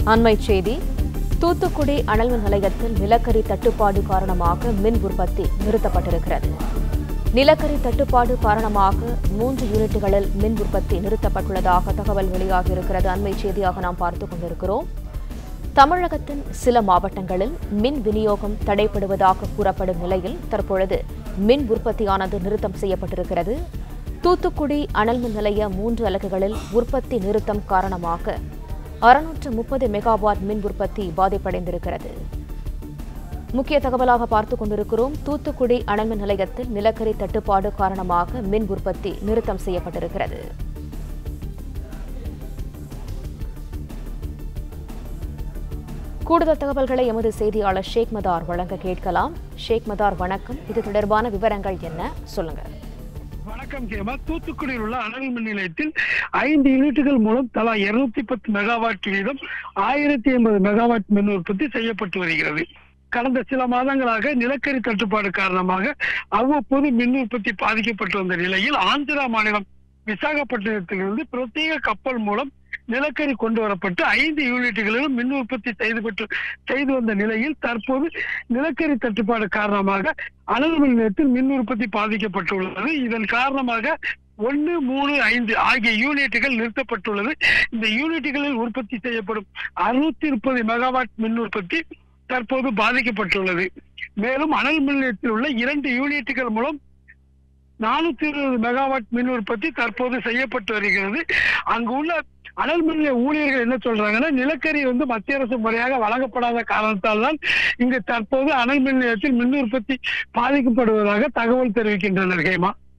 அண்மை செய்தி தூத்துக்குடி அனல்மின் நிலையத்தில் நிலக்கரி தட்டுப்பாடு காரணமாக மின் உற்பத்தி நிறுத்தப்பட்டிருக்கிறது நிலக்கரி தட்டுப்பாடு காரணமாக மூன்று யூனிட்டுகளில் மின் உற்பத்தி நிறுத்தப்பட்டுள்ளதாக தகவல் வெளியாகியிருக்கிறது அண்மை செய்தியாக நாம் பார்த்துக் கொண்டிருக்கிறோம் தமிழகத்தின் சில மாவட்டங்களில் மின் விநியோகம் தடைப்படுவதாக கூறப்படும் நிலையில் தற்பொழுது மின் உற்பத்தியானது நிறுத்தம் செய்யப்பட்டிருக்கிறது தூத்துக்குடி அனல்மின் நிலைய மூன்று அலகுகளில் உற்பத்தி நிறுத்தம் காரணமாக அறுநூற்று முப்பது மெகாவாட் மின் உற்பத்தி பாதிப்படைந்திருக்கிறது முக்கிய தகவலாக பார்த்துக் கொண்டிருக்கிறோம் தூத்துக்குடி அனல்மின் நிலையத்தில் நிலக்கரி தட்டுப்பாடு காரணமாக மின் உற்பத்தி நிறுத்தம் செய்யப்பட்டிருக்கிறது கூடுதல் தகவல்களை எமது செய்தியாளர் ஷேக் மதார் வழங்க கேட்கலாம் ஷேக் மதார் வணக்கம் இது தொடர்பான விவரங்கள் என்ன சொல்லுங்க வணக்கம் கேமா தூத்துக்குடியில் உள்ள அனல் மின் நிலையத்தில் ஐந்து யூனிட்டுகள் மூலம் தலா இருநூத்தி பத்து மெகாவாட் வீதம் ஆயிரத்தி ஐம்பது மெகாவாட் மின் உற்பத்தி செய்யப்பட்டு வருகிறது கடந்த சில மாதங்களாக நிலக்கரி தட்டுப்பாடு காரணமாக அவ்வப்போது மின் உற்பத்தி பாதிக்கப்பட்டு வந்த நிலையில் ஆந்திரா மாநிலம் விசாகப்பட்டினத்திலிருந்து பிரத்யேக கப்பல் மூலம் நிலக்கரி கொண்டு வரப்பட்டு ஐந்து யூனிட்டுகளிலும் மின் உற்பத்தி செய்து செய்து வந்த நிலையில் தற்போது நிலக்கரி தட்டுப்பாடு காரணமாக அனல் மின் நிலையத்தில் மின் உற்பத்தி பாதிக்கப்பட்டுள்ளது இதன் காரணமாக ஒன்று மூணு ஐந்து ஆகிய யூனிட்டுகள் நிறுத்தப்பட்டுள்ளது இந்த யூனிட்டுகளில் உற்பத்தி செய்யப்படும் அறுநூத்தி முப்பது மெகாவாட் மின் உற்பத்தி தற்போது பாதிக்கப்பட்டுள்ளது மேலும் அனல் மின் நிலையத்தில் உள்ள இரண்டு யூனிட்டுகள் மூலம் நானூத்தி இருபது மெகாவாட் மின் உற்பத்தி தற்போது செய்யப்பட்டு வருகிறது அங்கு உள்ள அனல் மின் நிலைய ஊழியர்கள் என்ன சொல்றாங்கன்னா நிலக்கரி வந்து மத்திய அரசு முறையாக வழங்கப்படாத காரணத்தால் தான் இங்கு தற்போது அனல் மின் நிலையத்தில் மின் உற்பத்தி பாதிக்கப்படுவதாக தகவல் தெரிவிக்கின்றனர் ஹேமா